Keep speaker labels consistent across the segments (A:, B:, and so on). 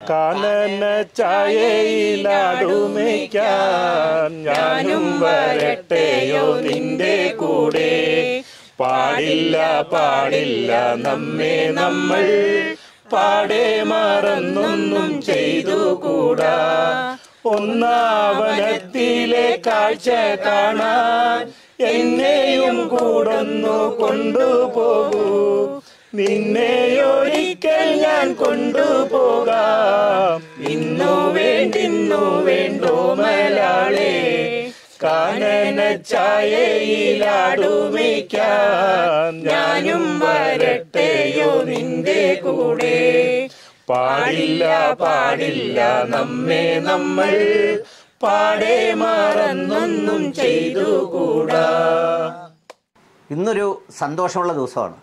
A: കാനന ചായയിലാടുമയ്ക്കാൻ ഞാനും വരട്ടെയോ നിന്റെ കൂടെ പാടില്ല പാടില്ല നമ്മെ നമ്മൾ പാടെ മറന്നൊന്നും ചെയ്തുകൂടാ ഒന്നാവനത്തിലെ കാഴ്ച കാണാൻ എന്നെയും കൂടൊന്നു കൊണ്ടുപോകൂ നിന്നെയൊരിക്കൽ ഞാൻ കൊണ്ടുപോകാം ഇന്നു വേണ്ടിന്നു വേണ്ടോ മലാളെ കാനന ചായയിലാടുമയ്ക്കാൻ ഞാനും വരട്ടെയോ നിന്റെ കൂടെ പാടില്ല പാടില്ല നമ്മെ നമ്മൾ പാടെ മറന്നൊന്നും ചെയ്തുകൂടാ
B: ഇന്നൊരു സന്തോഷമുള്ള ദിവസമാണ്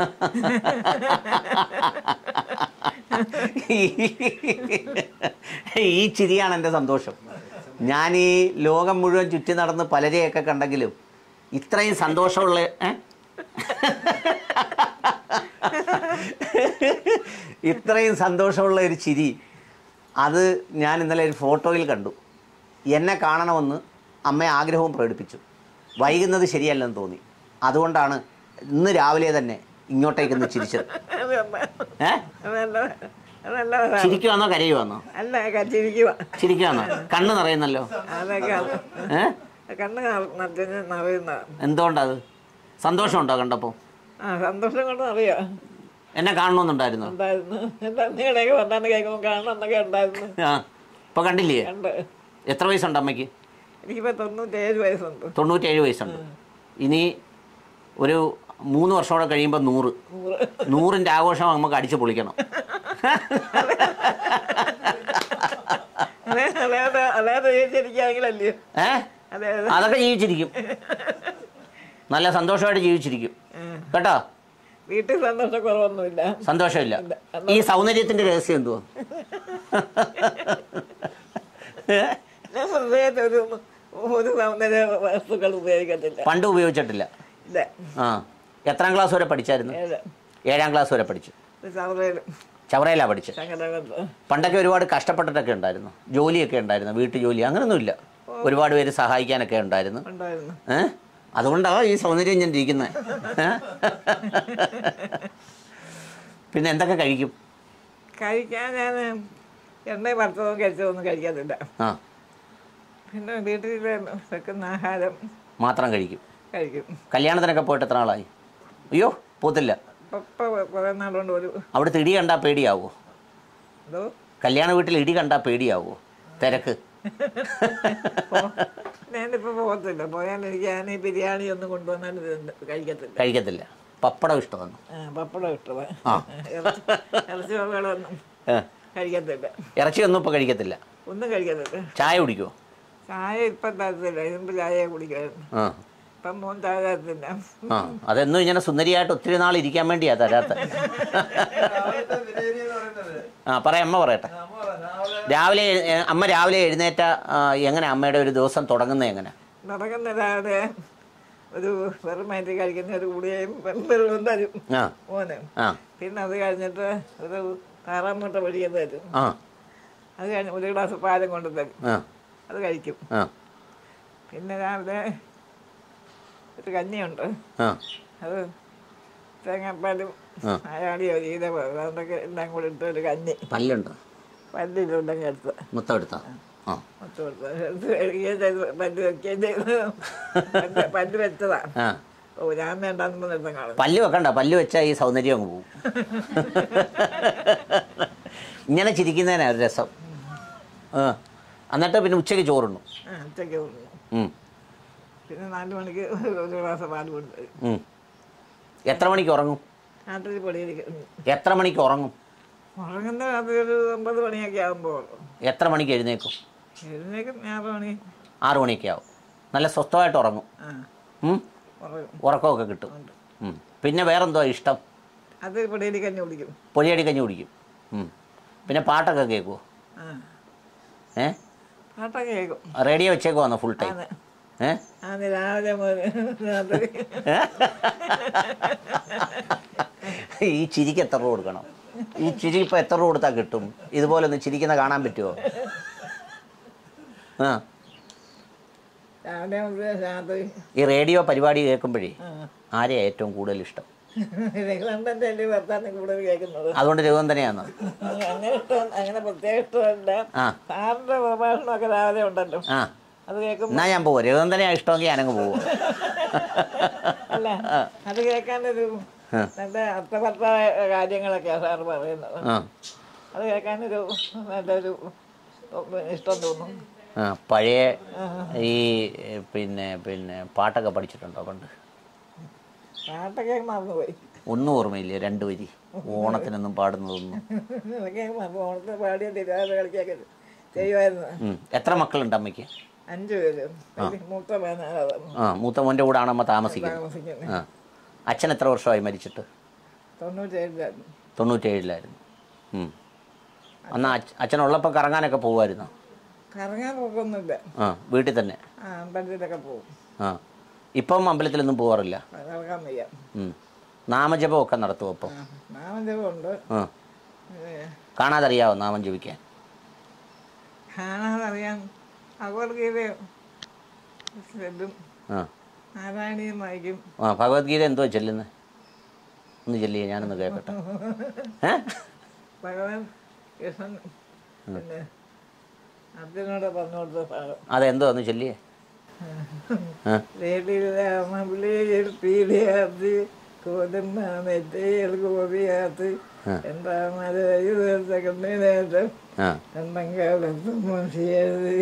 B: ഈ ചിരിയാണ് എൻ്റെ സന്തോഷം ഞാൻ ഈ ലോകം മുഴുവൻ ചുറ്റി നടന്ന് പലരെയൊക്കെ കണ്ടെങ്കിലും ഇത്രയും സന്തോഷമുള്ള ഏ? ഇത്രയും സന്തോഷമുള്ള ഒരു ചിരി അത് ഞാൻ ഇന്നലെ ഒരു ഫോട്ടോയിൽ കണ്ടു എന്നെ കാണണമെന്ന് അമ്മ ആഗ്രഹവും പ്രകടിപ്പിച്ചു വൈകുന്നത് ശരിയല്ലെന്ന് തോന്നി അതുകൊണ്ടാണ് ഇന്ന് രാവിലെ തന്നെ ഇങ്ങോട്ടേക്കൊന്ന് ചിരിച്ചത് ഏ ചിരിക്കുവാന്നോ കരയുവാന്നോ
C: അല്ല കച്ചിരിക്കുക
B: ചിരിക്കുവാന്നോ കണ്ണ് നിറയുന്നല്ലോ
C: അതൊക്കെ
B: ഏ
C: കണ്ണ് നിറഞ്ഞ് നിറയുന്ന
B: എന്തുകൊണ്ടത് സന്തോഷമുണ്ടോ കണ്ടപ്പോൾ
C: ആ സന്തോഷം കൊണ്ട് അറിയാം
B: എന്നെ കാണണമെന്നുണ്ടായിരുന്നു
C: ഉണ്ടായിരുന്നു എന്താ നിങ്ങളുടെയൊക്കെ വർണ്ണാന്ന് കേൾക്കുമ്പോൾ കാണണം എന്നൊക്കെ ഉണ്ടായിരുന്നു
B: ആ ഇപ്പൊ കണ്ടില്ലേ
C: കണ്ട്
B: എത്ര വയസ്സുണ്ട് അമ്മയ്ക്ക്
C: എനിക്കിപ്പോൾ തൊണ്ണൂറ്റേഴ് വയസ്സുണ്ട്
B: തൊണ്ണൂറ്റേഴ് വയസ്സുണ്ട് ഇനി ഒരു മൂന്ന് വർഷം കൂടെ കഴിയുമ്പോൾ നൂറ്
C: നൂറ്
B: നൂറിൻ്റെ ആഘോഷം നമുക്ക് അടിച്ചു പൊളിക്കണം
C: അതെ അല്ലാതെ അല്ലാതെ ജീവിച്ചിരിക്കുകയാണെങ്കിലല്ലേ
B: ഏ
C: അതെ അതെ
B: അതൊക്കെ ജീവിച്ചിരിക്കും നല്ല സന്തോഷമായിട്ട് ജീവിച്ചിരിക്കും കേട്ടോ
C: വീട്ടിൽ സന്തോഷക്കുറവൊന്നുമില്ല
B: സന്തോഷമില്ല ഈ സൗന്ദര്യത്തിന്റെ രഹസ്യം എന്തുവാ ഏ?
C: ഞാൻ ഹൃദയത്തിൽ ഒരു ഒരു സൗന്ദര്യ വസ്തുക്കൾ ഉപയോഗിക്കത്തില്ല
B: പണ്ട് ഉപയോഗിച്ചിട്ടില്ല
C: ഇല്ല
B: ആ എത്രാം ക്ലാസ് വരെ പഠിച്ചായിരുന്നു
C: ഏത്
B: ഏഴാം ക്ലാസ് വരെ പഠിച്ചു
C: സൗന്ദര്യം
B: ചവറയിലാ പഠിച്ചത്
C: സങ്കടകത്ത്
B: പണ്ടൊക്കെ ഒരുപാട് കഷ്ടപ്പെട്ടിട്ടൊക്കെ ഉണ്ടായിരുന്നു ജോലിയൊക്കെ ഉണ്ടായിരുന്നു വീട്ടു ജോലി അങ്ങനൊന്നുമില്ല ഒരുപാട് പേര് സഹായിക്കാനൊക്കെ ഉണ്ടായിരുന്നു
C: ഉണ്ടായിരുന്നു
B: ഏ അതുകൊണ്ടാണ് ഈ സൗന്ദര്യം ഞാൻ ഇരിക്കുന്നത് പിന്നെ എന്തൊക്കെ കഴിക്കും
C: കഴിക്കാൻ ഞാൻ എണ്ണയും വറുത്തതും കഴിച്ചതൊന്നും കഴിക്കാത്തില്ല
B: ആ
C: പിന്നെ വീട്ടിൽ വെക്കുന്ന ആഹാരം
B: മാത്രം കഴിക്കും
C: കഴിക്കും
B: കല്യാണത്തിനൊക്കെ പോയിട്ട് എത്ര നാളായി അയ്യോ പോത്തില്ല
C: ഇപ്പൊ കുറേ നാളുകൊണ്ട് ഒരു
B: അവിടുത്തെ ഇടി കണ്ടാൽ പേടിയാവോ
C: എന്തോ
B: കല്യാണ വീട്ടിൽ ഇടി കണ്ടാൽ പേടിയാവോ തിരക്ക്
C: ഞാനിപ്പോൾ പോകത്തില്ല പോയാൽ എനിക്ക് ഞാൻ ഈ ബിരിയാണി ഒന്നും കൊണ്ടുവന്നാൽ ഇത് കഴിക്കത്തില്ല
B: കഴിക്കത്തില്ല പപ്പടം ഇഷ്ടമാണ്
C: ആ പപ്പടം ഇഷ്ടമാണ്
B: ആ.
C: ഇറച്ചി ഇറച്ചി വകകളൊന്നും
B: ഏ,
C: കഴിക്കത്തില്ല
B: ഇറച്ചിയൊന്നും ഇപ്പോൾ കഴിക്കത്തില്ല
C: ഒന്നും കഴിക്കത്തില്ല
B: ചായ കുടിക്കുമോ
C: ചായ ഇപ്പം തരത്തില്ല ഇതിപ്പോൾ ചായ കുടിക്കായിരുന്നു
B: ആ
C: ഇപ്പം മോൻ ചായ തരത്തില്ല
B: ആ അതെന്നും ഇങ്ങനെ സുന്ദരിയായിട്ട് ഒത്തിരി നാൾ ഇരിക്കാൻ വേണ്ടിയാ തരാത്ത ആ പറയാം അമ്മ പറയട്ടെ രാവിലെ എഴു- ഏ, അമ്മ രാവിലെ എഴുന്നേറ്റ ആ, എങ്ങനെ അമ്മയുടെ ഒരു ദിവസം തുടങ്ങുന്നത് എങ്ങനെ
C: നടക്കുന്ന രാവിലെ ഒരു വെറും മയറ്റി കഴിക്കുന്ന ഒരു ഗുളികയും വെറും തരും
B: ആ
C: മോന്
B: ആ
C: പിന്നെ അത് കഴിഞ്ഞിട്ട് ഒരു താറാം മുട്ട പൊടിയത് തരും
B: ആ
C: അത് കഴിഞ്ഞ് ഒരു ഗ്ലാസ് പാലും കൊണ്ട് തരും
B: ആ
C: അത് കഴിക്കും
B: ആ
C: പിന്നെ രാവിലെ ഒരു കഞ്ഞിയുണ്ട്
B: ആ
C: അത് തേങ്ങാപ്പാലും
B: ആ.
C: അയാളിയോ ജീര അതൊക്കെ എല്ലാം കൂടി ഇട്ട് ഒരു കഞ്ഞി
B: പല്ലുണ്ടോ
C: പല്ലിലുണ്ടെങ്കിൽ എടുത്ത്
B: മൊത്തം എടുത്താ ആ
C: മൊത്തം എടുത്ത് എടുത്ത് കഴുകുകയും ചെയ്ത് പല്ല് വെക്കുകയും ചെയ്ത് പല്ല് പല്ല് വെച്ചതാ
B: ആ
C: ഓ ഞാൻ വേണ്ടാന്ന് നിർത്തം കാണും
B: പല്ല് വെക്കണ്ട പല്ല് വെച്ചാൽ ഈ സൗന്ദര്യം അങ്ങ് പോകും ഇങ്ങനെ ചിരിക്കുന്നതിനാ ഒരു രസം ആ എന്നിട്ട് പിന്നെ ഉച്ചയ്ക്ക് ചോറുണ്ണു
C: ആ ഉച്ചയ്ക്ക് ഉണ്ണും.
B: ഉം,
C: പിന്നെ നാല് മണിക്ക് ഒരു ഗ്ലാസ് പാല് കൊണ്ടുവരും
B: ഉം. എത്ര മണിക്ക് ഉറങ്ങും
C: നാട്ടിൽ പൊടിയിരിക്കും
B: എത്ര മണിക്ക് ഉറങ്ങും
C: ഉറങ്ങുന്ന രാത്രി ഒരു ഒമ്പത് മണിയൊക്കെ ആകുമ്പോൾ
B: എത്ര മണിക്ക് എഴുന്നേക്കും
C: എഴുന്നേക്കും ആറ് മണി
B: ആറു മണിയൊക്കെ ആവും നല്ല സ്വസ്ഥമായിട്ട് ഉറങ്ങും
C: ആ
B: ഉം?
C: ഉറങ്ങും
B: ഉറക്കമൊക്കെ കിട്ടും ഉം. പിന്നെ വേറെന്തോ ഇഷ്ടം
C: അത് പൊടിയിൽ കഞ്ഞി കുടിക്കും
B: പൊടിയടി കഞ്ഞി കുടിക്കും ഉം. പിന്നെ പാട്ടൊക്കെ കേൾക്കുമോ
C: ആ
B: ഏ
C: പാട്ടൊക്കെ കേൾക്കും
B: റേഡിയോ വെച്ചേക്കുവാന്നോ ഫുൾ ടൈം
C: ആണ്
B: ഏ
C: ആണ് രാവിലെ മുതൽ രാത്രി
B: ഈ ചിരിക്ക് എത്ര രൂപ കൊടുക്കണം ഈ ചിരി ഇപ്പൊ എത്ര രൂപ കൊടുത്താൽ കിട്ടും ഇതുപോലെ ഒന്ന് ചിരിക്കുന്ന കാണാൻ പറ്റുമോ ആ
C: രാവിലെ മുതൽ രാത്രി
B: ഈ റേഡിയോ പരിപാടി കേൾക്കുമ്പോഴേ ആരെയാ ഏറ്റവും കൂടുതൽ ഇഷ്ടം
C: രഘുനന്ദൻ്റെ അല്ലേ വർത്താനം കൂടുതൽ കേൾക്കുന്നത്
B: അതുകൊണ്ട് രഘുനന്ദനെയാണോ
C: അങ്ങനെ ഇഷ്ടം അങ്ങനെ പ്രത്യേക ഇഷ്ടമല്ല
B: ആ.
C: സാറിന്റെ പ്രഭാഷണമൊക്കെ രാവിലെ ഉണ്ടല്ലോ
B: ആ
C: അത് കേൾക്കുമ്പോൾ
B: എന്നാ ഞാൻ പോവാം രഘുനന്ദനെയാ ഇഷ്ടമെങ്കിൽ ഞാനങ്ങ് പോവും
C: അല്ല അത് കേൾക്കാനൊരു നല്ല അർത്ഥവത്തായ കാര്യങ്ങളൊക്കെയാണ് സാറ് പറയുന്നത്
B: ആ
C: അത് കേൾക്കാനൊരു നല്ലൊരു ഇഷ്ടം തോന്നും
B: ആ പഴയ ഈ ഏ, പിന്നെ പിന്നെ പാട്ടൊക്കെ പഠിച്ചിട്ടുണ്ടോ പണ്ട്
C: പാട്ടൊക്കെ മറന്നുപോയി
B: ഒന്നും ഓർമ്മയില്ലേ രണ്ട് വരി ഓണത്തിനൊന്നും പാടുന്നതൊന്നും
C: അതൊക്കെ മറന്നു ഓണത്തിന് പാടിയ തിരുവാതിര കളിക്കൊക്കെ ചെയ്യുമായിരുന്നു
B: ഉം. എത്ര മക്കളുണ്ട് അമ്മയ്ക്ക്
C: അഞ്ചു പേര് അതിൽ മൂത്ത പതിനാലാണ്
B: ആ മൂത്ത മോൻ്റെ കൂടാണ് അമ്മ താമസിക്കുന്നത്
C: താമസിക്കുന്നത്
B: ആ അച്ഛൻ എത്ര വർഷമായി മരിച്ചിട്ട്
C: തൊണ്ണൂറ്റേഴിലായിരുന്നു
B: തൊണ്ണൂറ്റേഴിലായിരുന്നു ഉം. അന്ന് അച്ഛ- അച്ഛനുള്ളപ്പോൾ കറങ്ങാനൊക്കെ പോകുമായിരുന്നു
C: കറങ്ങാൻ പോക്കൊന്നുമില്ല
B: ആ വീട്ടിൽ തന്നെ
C: ആ അമ്പലത്തിലൊക്കെ പോകും
B: ആ ഇപ്പം അമ്പലത്തിലൊന്നും പോകാറില്ല
C: കറങ്ങാൻ വയ്യ
B: ഉം. നാമജപമൊക്കെ നടത്തും അപ്പം
C: ആ നാമജപമുണ്ട്
B: ആ
C: ഏ,
B: കാണാതറിയാവോ നാമം ജപിക്കാൻ
C: കാണാതറിയാൻ ഭഗവത്ഗീത ഇതും
B: ആ
C: നാരായണീയം വായിക്കും
B: ആ ഭഗവത്ഗീത എന്തോ ചെല്ലുന്നത് ഒന്ന് ചെല്ലിയേ ഞാനൊന്ന് കേൾക്കട്ടെ ഏ
C: ഭഗവാൻ കൃഷ്ണൻ പിന്നെ അർജുനോട് പറഞ്ഞു കൊടുത്ത ഭാഗം
B: അതെന്തോ ഒന്ന് ചെല്ലിയേ ആ
C: ലേഡിയിൽ പീഡിയാത്ത് കോതമ്മാമെറ്റയിൽ ഗോപിയാത്ത് എന്താ മലയുദ്ധ കണ്ണീരേറ്റം
B: ആ
C: എന്തെങ്കിലും മനുഷ്യത്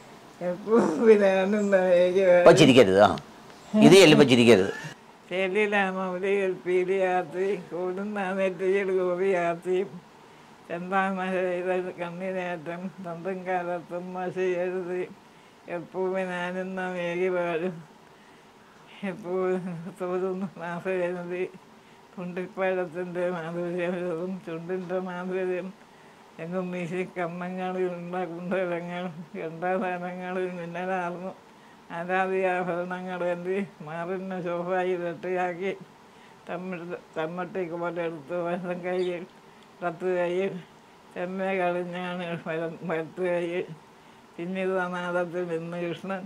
C: എപ്പോഴും
B: ഇപ്പം ചിരിക്കരുത് ആ ഇത് ചെല്ലുമ്പോൾ ചിരിക്കരുത്
C: ചെല്ലിലാമൗലിയിൽ പീഡിയാത്ത് കൂടുന്നാമെറ്റയിൽ ഗോപിയാത്തി എന്താ മലയുദ്ധ കണ്ണീരേറ്റം തന്തും കാലത്തും മസിയരുത് എപ്പോഴും ഞാനെന്ന മേകി പാടും എപ്പോഴും തോന്നുന്നു മാസരുന്നത് തുണ്ടിപ്പഴത്തിൻ്റെ മാധുര്യവും ചുണ്ടിൻ്റെ മാധുര്യം എങ്ങും വീശി കമ്മങ്ങളിലുള്ള കുണ്ടലങ്ങൾ ഗണ്ടാധാനങ്ങളിൽ മിന്നലാർന്നു ആരാധിയാഭരണങ്ങൾ എന്തി മാറിന് ശോഭായി ഇരട്ടിയാക്കി തമ്മിട്ട് തമ്മട്ടിക്ക് പോലെ എടുത്ത് വലം കൈയിൽ പത്ത് കൈയിൽ ചെമ്മ കളിഞ്ഞാണ് വലത്ത് കൈയിൽ പിന്നീട് നാദത്തിൽ നിന്ന് കൃഷ്ണൻ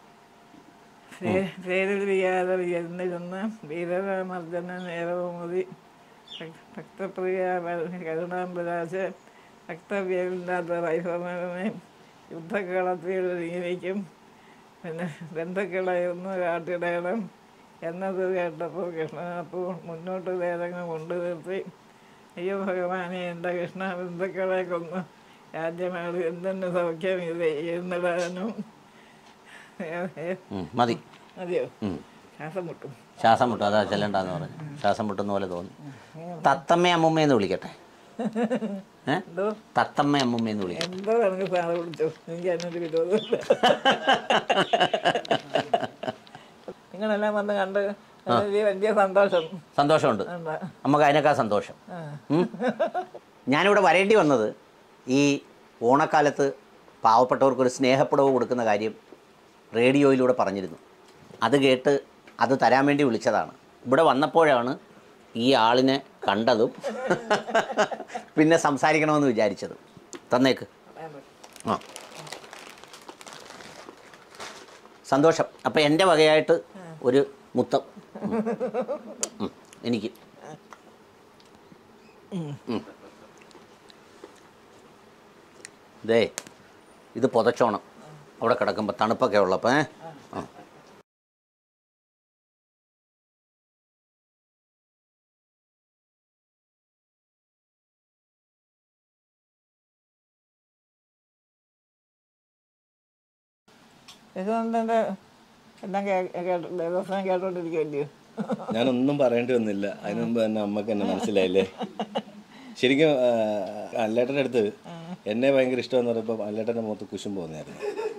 C: സേതുപ്രിയാതെ എന്നിരുന്ന വീരരാമർജന നേരവുമതി ഭക്തപ്രിയ കരുണാംബരാശ ഭക്തവ്യമില്ലാത്ത വൈഭവമേ യുദ്ധക്കളത്തിൽ നീതിക്കും പിന്നെ ബന്ധുക്കളെ ഒന്ന് കാട്ടിടണം എന്നത് കേട്ടപ്പോൾ കൃഷ്ണൻ അപ്പോൾ മുന്നോട്ട് വേദങ്ങൾ കൊണ്ടു നിർത്തി അയ്യോ ഭഗവാനെ എൻ്റെ കൃഷ്ണ ബന്ധുക്കളെ കൊന്ന് രാജ്യമാണ് എന്തെന്ന് സൗഖ്യം ഇത് എന്നിടാനും
B: ഉം, മതി
C: മതിയോ
B: ഉം.
C: ശ്വാസം മുട്ടും
B: ശ്വാസം മുട്ടും അതാ ചെല്ലണ്ടെന്ന് പറഞ്ഞു ശ്വാസം മുട്ടുന്ന പോലെ തോന്നി തത്തമ്മ അമ്മുമ്മയെന്ന് വിളിക്കട്ടെ ഏ
C: എന്തോ
B: തത്തമ്മ അമ്മുമ്മയെന്ന് വിളിക്കാം
C: എന്തോ എനിക്ക് സാറ് വിളിച്ചു എനിക്ക് അതിനൊരു വിരോധമില്ല നിങ്ങളെല്ലാം വന്ന് കണ്ട് വലിയ വലിയ സന്തോഷം
B: സന്തോഷമുണ്ട്
C: എന്താ
B: നമുക്ക് അതിനേക്കാൾ സന്തോഷം
C: ആ.
B: ഉം. ഞാനിവിടെ വരേണ്ടി വന്നത് ഈ ഓണക്കാലത്ത് പാവപ്പെട്ടവർക്ക് ഒരു സ്നേഹപ്പുടവ് കൊടുക്കുന്ന കാര്യം റേഡിയോയിലൂടെ പറഞ്ഞിരുന്നു അത് കേട്ട് അത് തരാൻ വേണ്ടി വിളിച്ചതാണ് ഇവിടെ വന്നപ്പോഴാണ് ഈ ആളിനെ കണ്ടതും പിന്നെ സംസാരിക്കണമെന്ന് വിചാരിച്ചത് തന്നേക്ക് ആ സന്തോഷം അപ്പം എൻ്റെ വകയായിട്ട് ഒരു മുത്തം ഉം. ഉം. എനിക്ക് ഉം. ദേ ഇത് പുതച്ചോണം അവിടെ കിടക്കുമ്പോൾ തണുപ്പൊക്കെ ഉള്ളപ്പോൾ ഏ ആ
C: യശോദൻ്റെ എല്ലാം കേ- കേട്ടോ ദിവസം കേട്ടോണ്ടിരിക്കുമല്ലയോ
A: ഞാനൊന്നും പറയേണ്ടി വന്നില്ല അതിന് മുമ്പ് തന്നെ അമ്മക്ക് എന്നെ മനസ്സിലായില്ലേ ശരിക്കും ആ, അല്ലേട്ടൻ്റെ അടുത്ത് എന്നെ ഭയങ്കര ഇഷ്ടമെന്ന് പറയുമ്പോൾ അല്ലേട്ടൻ്റെ മുഖത്ത് കുശും പോകുന്നായിരുന്നു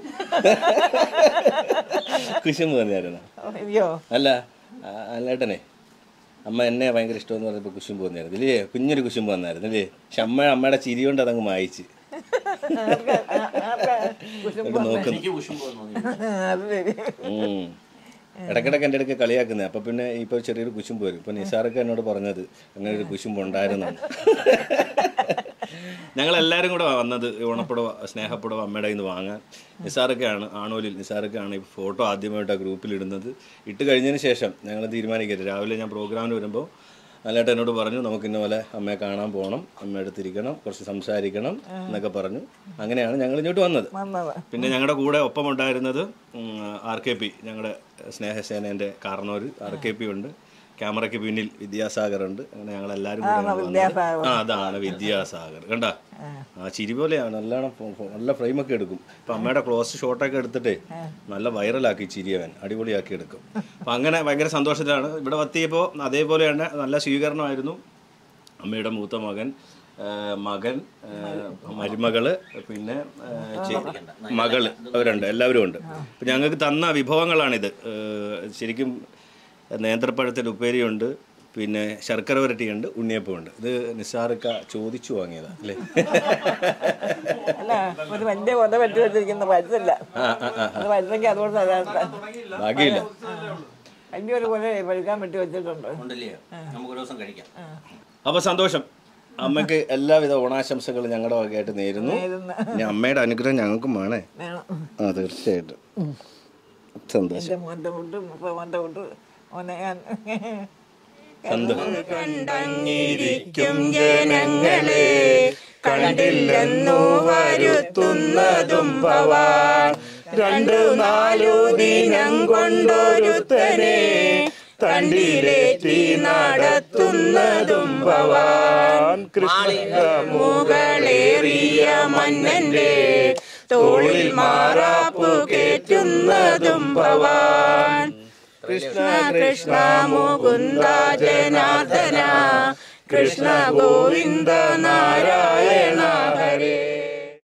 A: കുശും പോകുന്നായിരുന്നു
C: അയ്യോ
A: അല്ല ആ, അല്ലേട്ടനെ അമ്മ എന്നെ ഭയങ്കര ഇഷ്ടമെന്ന് പറഞ്ഞപ്പോൾ കുശും പോകുന്നായിരുന്നു ഇല്ലേ കുഞ്ഞൊരു കുശും വന്നായിരുന്നു ഇല്ലേ പക്ഷെ അമ്മ അമ്മയുടെ ചിരി കൊണ്ട് അതങ്ങ് മായിച്ച്
C: ആർക്കാ- ആർക്കാ കുശുമ്പ്
A: എന്നിട്ട് നോക്കുന്നു
B: എനിക്ക് കുശുമ്പ് തോന്നി
C: അത് ശരി
A: ഉം. ഇടയ്ക്കിടയ്ക്ക് എൻ്റെ അടുക്ക് കളിയാക്കുന്നത് അപ്പോൾ പിന്നെ ഇപ്പോൾ ചെറിയൊരു കുശുമ്പ് വരും ഇപ്പോൾ നിസാറൊക്കെ എന്നോട് പറഞ്ഞത് അങ്ങനെ ഒരു കുശുമ്പ് ഉണ്ടായിരുന്നു ഞങ്ങളെല്ലാവരും കൂടെ വന്നത് ഈ ഓണപ്പുടവ സ്നേഹപ്പുടവ അമ്മയുടെ കയ്യിൽ നിന്ന് വാങ്ങാൻ നിസാറൊക്കെയാണ് ആണോലിൽ നിസാറൊക്കെയാണ് ഈ ഫോട്ടോ ആദ്യമായിട്ട് ആ ഗ്രൂപ്പിൽ ഇടുന്നത് ഇട്ട് കഴിഞ്ഞതിന് ശേഷം ഞങ്ങൾ തീരുമാനിക്കരുത് രാവിലെ ഞാൻ പ്രോഗ്രാമിന് വരുമ്പോൾ നല്ലതായിട്ട് എന്നോട് പറഞ്ഞു നമുക്ക് ഇന്ന പോലെ അമ്മയെ കാണാൻ പോകണം അമ്മയുടെ അടുത്തിരിക്കണം കുറച്ച് സംസാരിക്കണം എന്നൊക്കെ പറഞ്ഞു അങ്ങനെയാണ് ഞങ്ങൾ ഇങ്ങോട്ട് വന്നത്
C: വന്നത്
A: പിന്നെ ഞങ്ങളുടെ കൂടെ ഒപ്പം ഉണ്ടായിരുന്നത് ആർ കെ പി ഞങ്ങളുടെ സ്നേഹസേനേൻ്റെ കാരണവർ ആർ കെ പി ഉണ്ട് ക്യാമറയ്ക്ക് പിന്നിൽ വിദ്യാസാഗർ ഉണ്ട് അങ്ങനെ ഞങ്ങൾ എല്ലാവരും കൂടെ വന്നത്.
C: വിദ്യാസാഗർ.
A: ആ അതാണ് വിദ്യാസാഗർ കണ്ട ആ ചിരി പോലെയാണ് നല്ലോണം ഫോ- ഫോ- നല്ല ഫ്രെയിമൊക്കെ എടുക്കും ഇപ്പം അമ്മയുടെ ക്ലോസ് ഷോട്ടൊക്കെ എടുത്തിട്ടേ നല്ല വൈറലാക്കി ചിരി അവൻ അടിപൊളിയാക്കി എടുക്കും അപ്പം അങ്ങനെ ഭയങ്കര സന്തോഷത്തിലാണ് ഇവിടെ എത്തിയപ്പോൾ അതേപോലെ തന്നെ നല്ല സ്വീകരണമായിരുന്നു അമ്മയുടെ മൂത്ത മകൻ ആ, മകൻ ആ, മരുമകള് പിന്നെ ആ, ചെ- മകള് അവരുണ്ട് എല്ലാവരും ഉണ്ട് അപ്പം ഞങ്ങൾക്ക് തന്ന വിഭവങ്ങളാണിത് ഏ, ശരിക്കും നേന്ത്രപ്പഴത്തിൻ്റെ ഉപ്പേരിയുണ്ട് പിന്നെ ശർക്കര വരട്ടിയുണ്ട് ഉണ്ണിയപ്പമുണ്ട് ഇത് നിസാറിക്ക ചോദിച്ചു വാങ്ങിയതാ അല്ലേ
C: അല്ല ഒരു വലിയ കൊല വെട്ടി വെച്ചിരിക്കുന്ന പഴുത്തില്ല അത് പഴുത്തെങ്കിൽ അതുകൊണ്ട് തരാത്ത
A: ഭാഗ്യമില്ല
C: വലിയൊരു കൊല പഴുക്കാൻ വെട്ടി വെച്ചിട്ടുണ്ട്
B: ഉണ്ടല്ലേ നമുക്ക് ഒരു ദിവസം കഴിക്കാം
A: അപ്പോൾ സന്തോഷം അമ്മയ്ക്ക് എല്ലാവിധ ഓണാശംസകളും ഞങ്ങളുടെ വകയായിട്ട് നേരുന്നു
C: നേരുന്നു.
A: ഇനി അമ്മയുടെ അനുഗ്രഹം ഞങ്ങൾക്കും വേണേ
C: വേണം
A: ആ തീർച്ചയായിട്ടും സന്തോഷം
C: എൻ്റെ മോൻ്റെ വിട്ട് മോൻ്റെ വിട്ട് മോനെ ഞാൻ
A: സന്തോഷം
D: കണ്ടങ്ങിരിക്കും ജനങ്ങളെ കണ്ടില്ലെന്നു വരുത്തുന്നതും ഭവാൻ രണ്ടു നാലു ദിനം കൊണ്ടൊരുത്തനെ തണ്ടിലേറ്റി നടത്തുന്നതും ഭവാൻ കൃഷ്ണമുകളേറിയ മന്നന്റെ തോളിൽ മാറാപ്പു കേറ്റുന്നതും ഭവാൻ കൃഷ്ണ കൃഷ്ണ മുകുന്ദ ജനാർദ്ദന കൃഷ്ണ ഗോവിന്ദ നാരായണ ഹരേ